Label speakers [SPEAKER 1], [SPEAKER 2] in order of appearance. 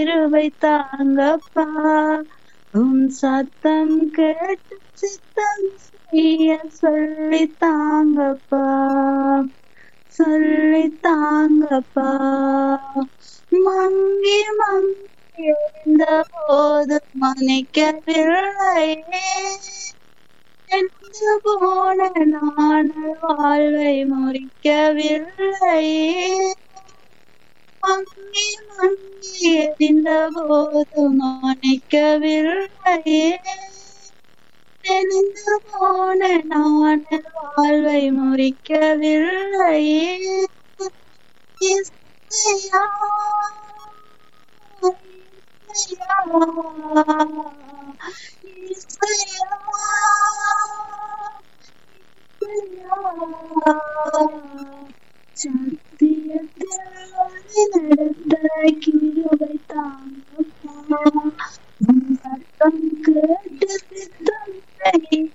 [SPEAKER 1] கிருபை தாங்கப்பா உம் சத்தம் கேட்டு சித்தம் செய்ய சொல்லி தாங்கப்பா சொல்லி தாங்கப்பா மங்கி மங்கி எழுந்த போது மன்னிக்கவில்லையே என்று போன நாடு வாழ்வை முறிக்கவில்லையே மங்கி மங்கி எரிந்த போது மன்னிக்கவில்லையே தெரிந்து போன நான் வாழ்வை முறிக்கவில்லையே இசையா, இசையா, இசையா, சத்தியத்தில் வழி நடந்த கிருபை தாங்கப்பா உம் சத்தம் கேட்டு சித்தம் செய்ய